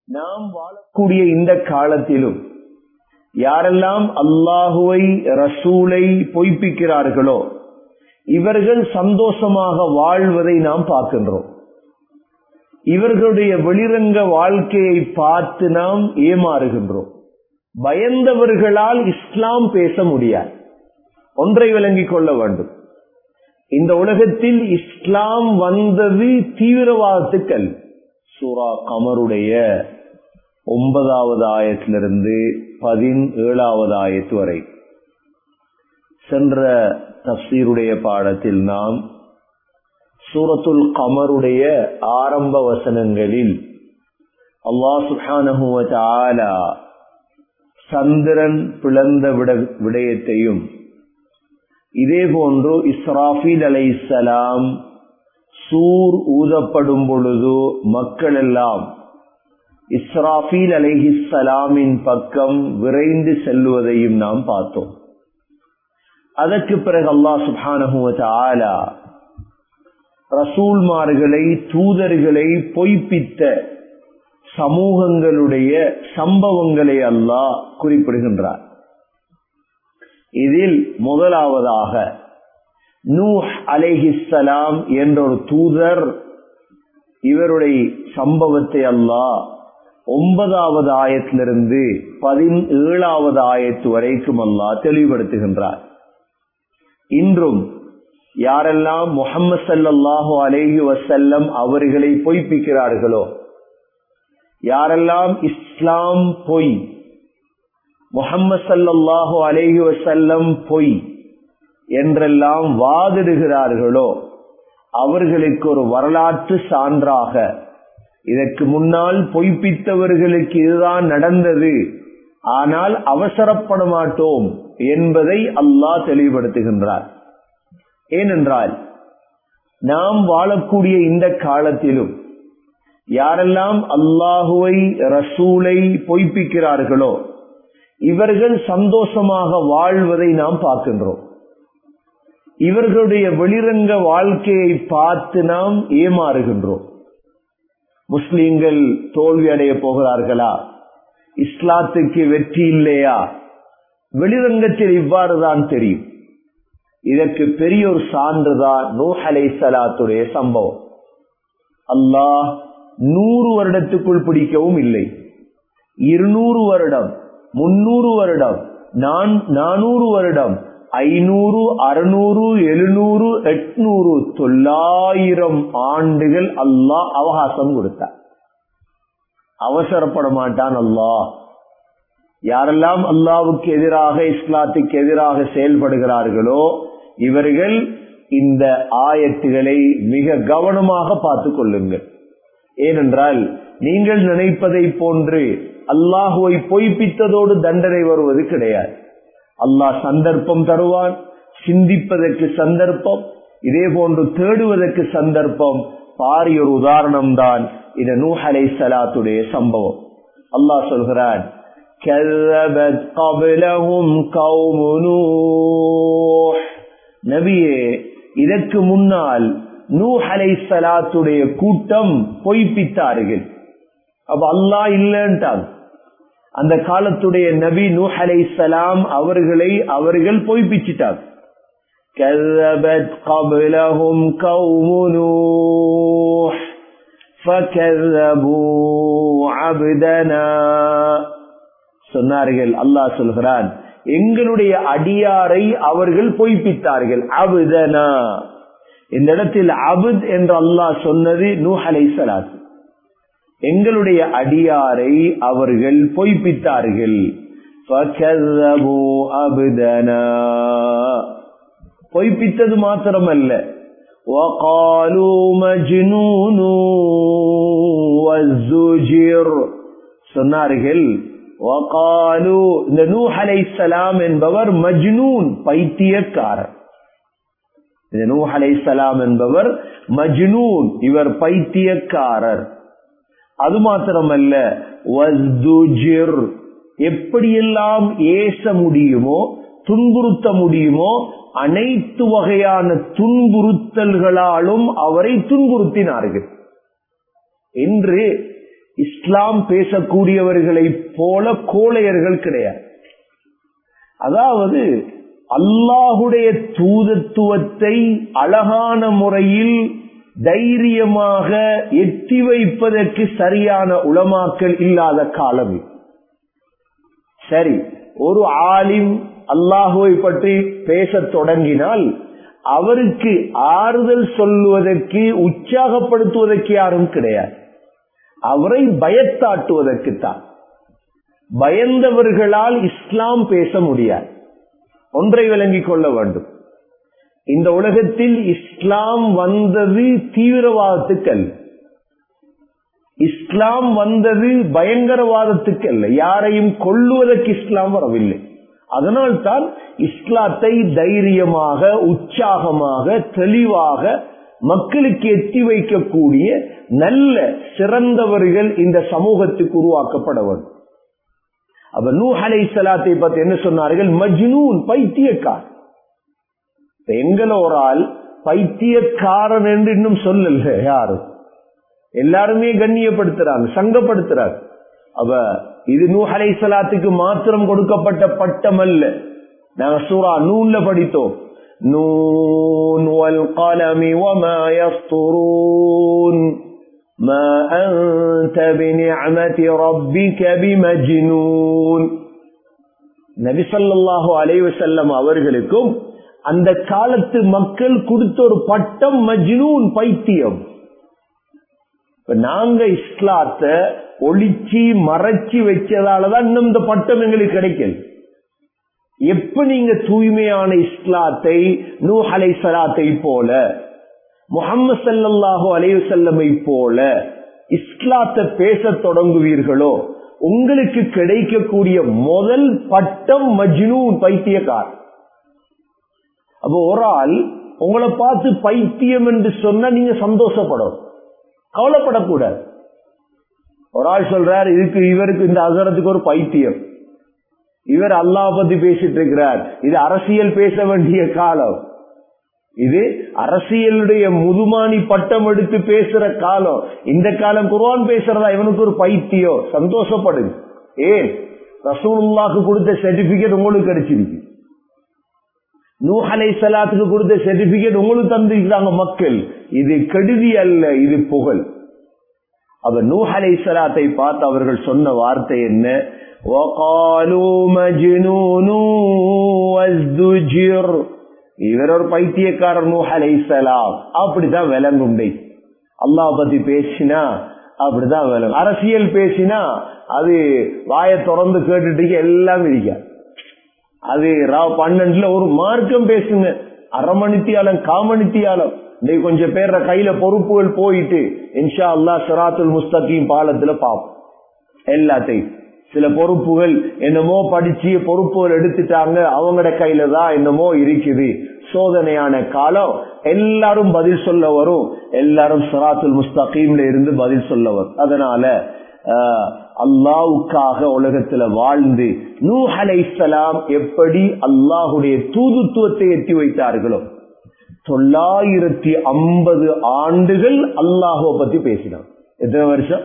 நாம் வாழக்கூடிய இந்த காலத்திலும் யாரெல்லாம் அல்லாஹுவை ரசூலை பொய்ப்பிக்கிறார்களோ இவர்கள் சந்தோஷமாக வாழ்வதை நாம் பார்க்கின்றோம் இவர்களுடைய வெளிரங்க வாழ்க்கையை பார்த்து நாம் ஏமாறுகின்றோம் பயந்தவர்களால் இஸ்லாம் பேச முடியாது ஒன்றை விளங்கிக் கொள்ள வேண்டும் இந்த உலகத்தில் இஸ்லாம் வந்தது தீவிரவாதத்துக்கள் சூரா கமருடைய ஒன்பதாவது ஆயத்திலிருந்து பதினேழாவது ஆயத்து வரை சென்ற தப்சீருடைய பாடத்தில் நாம் சூரத்துல் கமருடைய ஆரம்ப வசனங்களில் அல்லாஹ் சுஹானஹுவ சந்திரன் பிளந்த விட விடயத்தையும் இதே போன்று இஸ்ராஃபில் அலைசலாம் சூர் ஊதப்படும் பொழுது மக்கள் எல்லாம் இஸ்ராஃபீல் அலைஹிஸ்ஸலாமின் பக்கம் விரைந்து செல்லுவதையும் நாம் பார்த்தோம் அதற்கு பிறகு அல்லாஹ் சுபானஹுவ ஆலா ரசூல்மார்களை தூதர்களை பொய்ப்பித்த சமூகங்களுடைய சம்பவங்களை அல்லாஹ் குறிப்பிடுகின்றார் இதில் முதலாவதாக நூஹ் அலைஹிஸ்ஸலாம் என்ற ஒரு தூதர் இவருடைய சம்பவத்தை அல்லாஹ் ஒன்பதாவது ஆயத்திலிருந்து பதினேழாவது ஆயத்து வரைக்கும் அல்லாஹ் தெளிவுபடுத்துகின்றார் இன்றும் யாரெல்லாம் முகம்மது சல்லாஹு அலேஹி வசல்லம் அவர்களை பொய்ப்பிக்கிறார்களோ யாரெல்லாம் இஸ்லாம் பொய் முகம்மது சல்லாஹு அலேஹி வசல்லம் பொய் என்றெல்லாம் வாதிடுகிறார்களோ அவர்களுக்கு ஒரு வரலாற்று சான்றாக இதற்கு முன்னால் பொய்ப்பித்தவர்களுக்கு இதுதான் நடந்தது ஆனால் அவசரப்பட மாட்டோம் என்பதை அல்லாஹ் தெளிவுபடுத்துகின்றார் ஏனென்றால் நாம் வாழக்கூடிய இந்த காலத்திலும் யாரெல்லாம் அல்லாஹுவை ரசூலை பொய்ப்பிக்கிறார்களோ இவர்கள் சந்தோஷமாக வாழ்வதை நாம் பார்க்கின்றோம் இவர்களுடைய வெளிரங்க வாழ்க்கையை பார்த்து நாம் ஏமாறுகின்றோம் முஸ்லிம்கள் தோல்வி அடைய போகிறார்களா இஸ்லாத்துக்கு வெற்றி இல்லையா வெளிரங்கத்தில் இவ்வாறுதான் தெரியும் இதற்கு பெரிய ஒரு சான்றுதான் நூஹ் அலை சலாத்துடைய சம்பவம் அல்லாஹ் நூறு வருடத்துக்குள் பிடிக்கவும் இல்லை இருநூறு வருடம் முன்னூறு வருடம் நானூறு வருடம் ஐநூறு அறுநூறு எழுநூறு எட்நூறு தொள்ளாயிரம் ஆண்டுகள் அல்லாஹ் அவகாசம் கொடுத்தார் அவசரப்பட மாட்டான் அல்லாஹ் யாரெல்லாம் அல்லாவுக்கு எதிராக இஸ்லாத்துக்கு எதிராக செயல்படுகிறார்களோ இவர்கள் இந்த ஆயத்துகளை மிக கவனமாக பார்த்துக் கொள்ளுங்கள் ஏனென்றால் நீங்கள் நினைப்பதை போன்று அல்லாஹுவை பொய்ப்பித்ததோடு தண்டனை வருவது கிடையாது அல்லாஹ் சந்தர்ப்பம் தருவான் சிந்திப்பதற்கு சந்தர்ப்பம் இதே போன்று தேடுவதற்கு சந்தர்ப்பம் பாரிய ஒரு உதாரணம் தான் இது நூஹ் அலை சலாத்துடைய சம்பவம் அல்லாஹ் சொல்கிறான் كذبت قبلهم قوم نوح நபியே இதற்கு முன்னால் நூஹ் அலை சலாத்துடைய கூட்டம் பொய்ப்பித்தார்கள் அப்ப அல்லாஹ் இல்லன்ட்டாங்க அந்த காலத்துடைய நபி நூஹ் அலை சலாம் அவர்களை அவர்கள் பொய்ப்பிச்சிட்டாங்க كذبت قبلهم قوم نوح فكذبوا عبدنا சொன்னார்கள் அல்லாஹ் சொல்கிறான் எங்களுடைய அடியாரை அவர்கள் பொய்ப்பித்தார்கள் அபுதனா இந்த இடத்தில் அபுத் என்று அல்லாஹ் சொன்னது நூஹ் அலை சலாத் எங்களுடைய அடியாரை அவர்கள் பொய்ப்பித்தார்கள் அபுதனா பொய்ப்பித்தது மாத்திரமல்ல وقالوا مجنون والزجر சொன்னார்கள் வகாலு இந்த நூஹ் அலைசலாம் என்பவர் மஜ்னூன் பைத்தியக்காரர் இந்த நூஹ் அலைசலாம் என்பவர் மஜ்னூன் இவர் பைத்தியக்காரர் அது மாத்திரமல்ல வஸ்துஜிர் எப்படியெல்லாம் ஏச முடியுமோ துன்புறுத்த முடியுமோ அனைத்து வகையான துன்புறுத்தல்களாலும் அவரை துன்புறுத்தினார்கள் இன்று இஸ்லாம் பேசக்கூடியவர்களைப் போல கோழையர்கள் கிடையாது அதாவது அல்லாஹுடைய தூதத்துவத்தை அழகான முறையில் தைரியமாக எட்டி வைப்பதற்கு சரியான உளமாக்கல் இல்லாத காலம் இது. சரி ஒரு ஆலிம் அல்லாஹுவை பற்றி பேசத் தொடங்கினால் அவருக்கு ஆறுதல் சொல்லுவதற்கு உற்சாகப்படுத்துவதற்கு யாரும் கிடையாது அவரை பயத்தாட்டுவதற்குத்தான் பயந்தவர்களால் இஸ்லாம் பேச முடியாது ஒன்றை விளங்கிக் கொள்ள வேண்டும் இந்த உலகத்தில் இஸ்லாம் வந்தது தீவிரவாதத்துக்கு அல்ல இஸ்லாம் வந்தது பயங்கரவாதத்துக்கு அல்ல யாரையும் கொல்லுவதற்கு இஸ்லாம் வரவில்லை அதனால்தான் இஸ்லாத்தை தைரியமாக உற்சாகமாக தெளிவாக மக்களுக்கு எத்தி வைக்கக்கூடிய நல்ல சிறந்தவர்கள் இந்த சமூகத்துக்கு உருவாக்கப்பட வேண்டும் அப்ப நூ அலை சலாத்தை பத்தி என்ன சொன்னார்கள் மஜ்னூன் பைத்தியக்கார் எங்களை ஒரு ஆள் பைத்தியக்காரன் என்று இன்னும் சொல்லல யாரும் எல்லாருமே கண்ணியப்படுத்துறாங்க சங்கப்படுத்துறாங்க அவ இது நூ அலை சலாத்துக்கு மாத்திரம் கொடுக்கப்பட்ட பட்டம் அல்ல நாங்க சூரா நூல்ல படித்தோம் நூன் والقلم وما يسطرون ما أنت بنعمة ربك بمجنون நபி ஸல்லல்லாஹு அலைஹி வஸல்லம் அவர்களுக்கும் அந்த காலத்து மக்கள் கொடுத்த ஒரு பட்டம் மஜ்னூன் பைத்தியம் இப்ப நாங்க இஸ்லாத்தை ஒளிச்சு மறைச்சு வச்சதாலதான் இன்னும் இந்த பட்டம் எங்களுக்கு கிடைக்கல எப்ப நீங்க தூய்மையான இஸ்லாத்தை நூ அலை சலாத்தை போல முகம்மது சல்லாஹூ அலையுசல்லமை போல இஸ்லாத்தை பேச தொடங்குவீர்களோ உங்களுக்கு கிடைக்கக்கூடிய முதல் பட்டம் மஜ்னூன் பைத்தியக்கார் அப்போ ஒரு ஆள் உங்களை பார்த்து பைத்தியம் என்று சொன்னா நீங்க சந்தோஷப்படும் கவலைப்படக்கூடாது ஒரு ஆள் சொல்றார் இதுக்கு இவருக்கு இந்த அசரத்துக்கு ஒரு பைத்தியம் இவர் அல்லாஹ் பத்தி பேசிட்டு இருக்கிறார் இது அரசியல் பேச வேண்டிய காலம் இது அரசியலுடைய முதுமானி பட்டம் எடுத்து பேசுற காலம் இந்த காலம் குர்ஆன் பேசுறதா இவனுக்கு ஒரு பைத்தியம் சந்தோஷப்படுங்க ஏன் ரசூலுல்லாக்கு கொடுத்த சர்டிபிகேட் உங்களுக்கு கிடைச்சிருக்கு நூ அலை சலாத்துக்கு கொடுத்த சர்டிபிகேட் உங்களுக்கு தந்திருக்கிறாங்க மக்கள் இது கெடுதி அல்ல இது புகழ் அவர் நூ அலை சலாத்தை பார்த்து அவர்கள் சொன்ன வார்த்தை என்ன وقالوا مجنون وازدجر இவர் ஒரு பைத்தியக்காரர் நூஹ் அலைசலாம் அப்படிதான் விளங்கும் அல்லாஹ் பத்தி பேசினா அப்படிதான் விளங்கும் அரசியல் பேசினா அது வாய திறந்து கேட்டுட்டு எல்லாம் இருக்க அது பன்னெண்டுல ஒரு மார்க்கம் பேசுங்க அரை மணித்தியாலம் காமணித்தியாலம் இன்னைக்கு கொஞ்சம் பேர கையில பொறுப்புகள் போயிட்டு இன்ஷா அல்லா சிராத்துல் முஸ்தகீம் பாலத்துல பார்ப்போம் எல்லாத்தையும் சில பொறுப்புகள் என்னமோ படிச்சு பொறுப்புகள் எடுத்துட்டாங்க அவங்களோட கையில தான் என்னமோ இருக்குது சோதனையான காலம் எல்லாரும் பதில் சொல்ல வரும் எல்லாரும் சராத்துல் முஸ்தகீம்ல இருந்து பதில் சொல்ல வரும் அதனால அல்லாவுக்காக உலகத்துல வாழ்ந்து நூ அலைசலாம் எப்படி அல்லாஹுடைய தூதுத்துவத்தை எத்தி வைத்தார்களோ தொள்ளாயிரத்தி ஐம்பது ஆண்டுகள் அல்லாஹுவ பத்தி பேசினோம் எத்தனை வருஷம்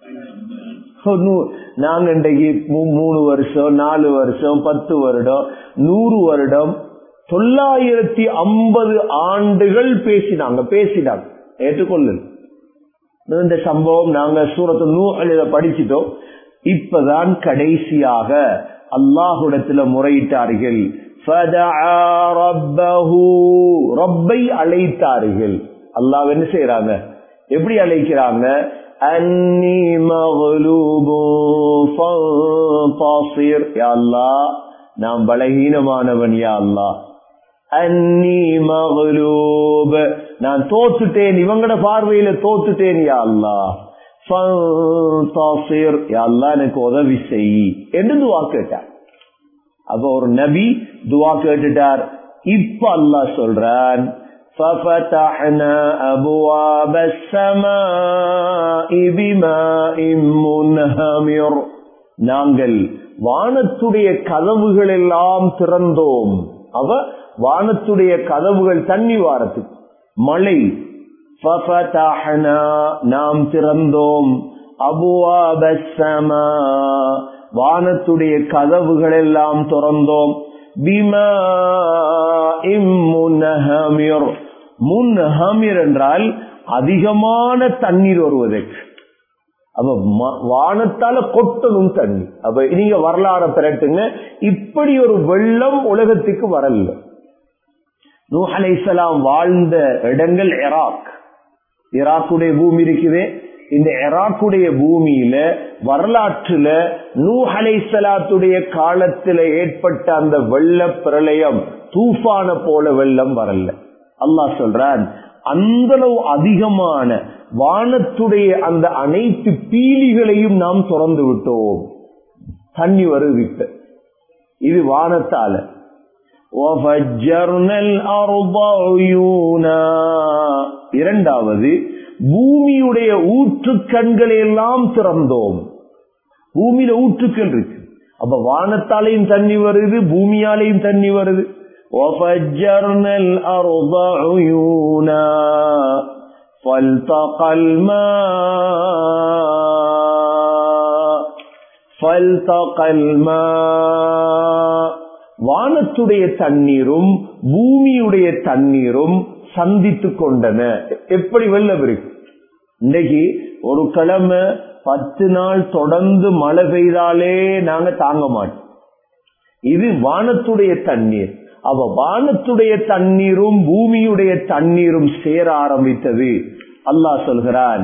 நாங்க இன்றைக்கு மூணு வருஷம் நாலு வருஷம் பத்து வருடம் நூறு வருடம் தொள்ளாயிரத்தி ஐம்பது ஆண்டுகள் பேசினாங்க பேசினாங்க ஏற்றுக்கொள்ளு இந்த சம்பவம் நாங்க சூரத்து நூலில படிச்சிட்டோம் இப்பதான் கடைசியாக அல்லாஹுடத்துல முறையிட்டார்கள் ரப்பை அழைத்தார்கள் அல்லாஹ் என்ன செய்யறாங்க எப்படி அழைக்கிறாங்க أني مغلوب فانتصر يا الله நாம் பலகீனமானவன் யா அல்லா அன்னி மகளூப் நான் தோத்துட்டேன் இவங்கட பார்வையில தோத்துட்டேன் யா அல்லா யா அல்லா எனக்கு உதவி செய் என்று துவா கேட்டார் அப்ப ஒரு நபி துவா கேட்டுட்டார் இப்ப அல்லாஹ் சொல்றான் ففتحنا أبواب السماء بماء منهمر நாங்கள் வானத்துடைய கதவுகள் எல்லாம் திறந்தோம் அவ வானத்துடைய கதவுகள் தண்ணி வாரத்துக்கு மழை நாம் திறந்தோம் அபுவாபஸ்ஸமா வானத்துடைய கதவுகள் எல்லாம் திறந்தோம் பிமா இம்முன்னஹமிர் முன்ஹமிர் என்றால் அதிகமான தண்ணீர் வருவதற்கு அப்ப வானத்தால கொட்டணும் தண்ணி அப்ப நீங்க வரலாறு திரட்டுங்க இப்படி ஒரு வெள்ளம் உலகத்துக்கு வரல நூ அலைசலாம் வாழ்ந்த இடங்கள் இராக் ஈராக்குடைய பூமி இருக்குதே இந்த ஈராக்குடைய பூமியில வரலாற்றுல நூ அலைசலாத்துடைய காலத்துல ஏற்பட்ட அந்த வெள்ள பிரளயம் தூஃபான போல வெள்ளம் வரல அல்லாஹ் சொல்றான் அந்த அதிகமான வானத்துடைய அந்த அனைத்து பீலிகளையும் நாம் திறந்து விட்டோம் தண்ணி வருது இப்ப இது வானத்தால இரண்டாவது பூமியுடைய ஊற்று கண்களை எல்லாம் திறந்தோம் பூமியில ஊற்றுக்கள் இருக்கு அப்ப வானத்தாலையும் தண்ணி வருது பூமியாலையும் தண்ணி வருது وفجرنا الأرض عيونا فالتقى الماء فالتقى الماء வானத்துடைய தண்ணீரும் பூமியுடைய தண்ணீரும் சந்தித்து கொண்டன எப்படி வெள்ளம் இருக்கு இன்னைக்கு ஒரு கிழமை பத்து நாள் தொடர்ந்து மழை பெய்தாலே நாங்க தாங்க மாட்டோம் இது வானத்துடைய தண்ணீர் அவ வானத்துடைய தண்ணீரும் பூமியுடைய தண்ணீரும் சேர ஆரம்பித்தது அல்லாஹ் சொல்கிறான்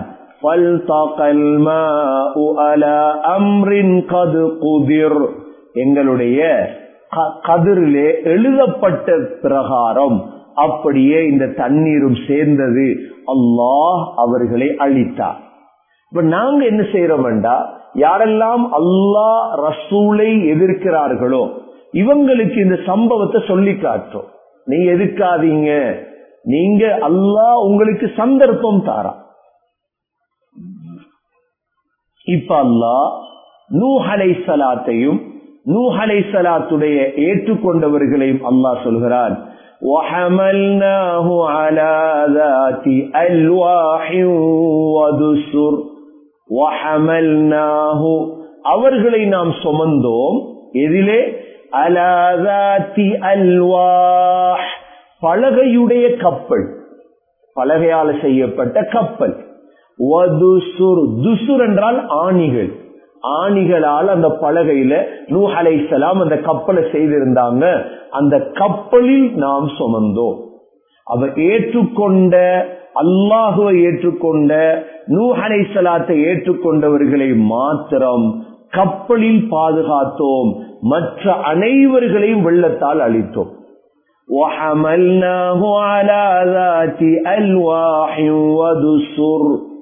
எங்களுடைய கதிரிலே எழுதப்பட்ட பிரகாரம் அப்படியே இந்த தண்ணீரும் சேர்ந்தது அல்லாஹ் அவர்களை அழித்தார் இப்ப நாங்க என்ன செய்யறோம்டா யாரெல்லாம் அல்லாஹ் ரசூலை எதிர்க்கிறார்களோ இவங்களுக்கு இந்த சம்பவத்தை சொல்லி காட்டும் நீங்க எதிர்க்காதீங்க நீங்க அல்லாஹ் உங்களுக்கு சந்தர்ப்பம் தாரா இப்ப அல்லாஹ் நூஹலை சலாத்தையும் நூஹலை சலாத்துடைய ஏற்றுக்கொண்டவர்களையும் அல்லாஹ் சொல்கிறான் وحملناه على ذات ألواح ودسر وحملناه அவர்களை நாம் சுமந்தோம் எதிலே அலாதாத்தி அல்வாஹ் பலகையுடைய கப்பல் பலகையால செய்யப்பட்ட கப்பல் துசுர் என்றால் ஆணிகள் ஆணிகளால் அந்த பலகையில நூ அலைசலாம் அந்த கப்பலை செய்திருந்தாங்க அந்த கப்பலில் நாம் சுமந்தோம் அவர் ஏற்றுக்கொண்ட அல்லாஹுவை ஏற்றுக்கொண்ட நூ அலைசலாத்தை ஏற்றுக்கொண்டவர்களை மாத்திரம் கப்பலில் பாதுகாத்தோம் மற்ற அனைவர்களையும் வெள்ளத்தால் அழித்தோம் وحملناه على ذات ألواح ودسر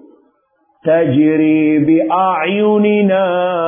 تجري بأعيننا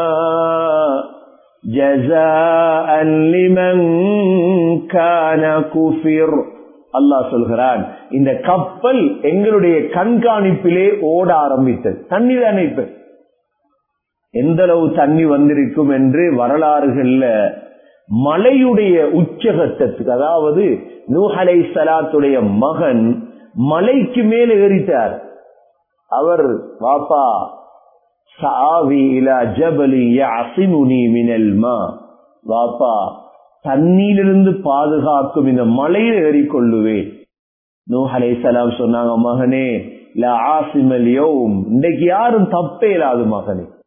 جزاء لمن كان كفر அல்லாஹ் சொல்கிறான் இந்த கப்பல் எங்களுடைய கண்காணிப்பிலே ஓட ஆரம்பித்தது தண்ணி தானே இப்ப எந்த அளவு தண்ணி வந்திருக்கும் என்று வரலாறுகள்ல மலையுடைய உச்சகட்டத்துக்கு அதாவது நூஹலை சலாத்துடைய மகன் மலைக்கு மேல ஏறிட்டார் அவர் வாப்பா சாவி இலா ஜபலி அசிமுனி மினல் மா வாப்பா தண்ணீரிலிருந்து பாதுகாக்கும் இந்த மலையில் ஏறிக்கொள்ளுவேன் நூஹ் அலைசலாம் சொன்னாங்க மகனே இல்ல ஆசிமல் யோம் இன்றைக்கு யாரும் தப்பே இல்லாது மகனே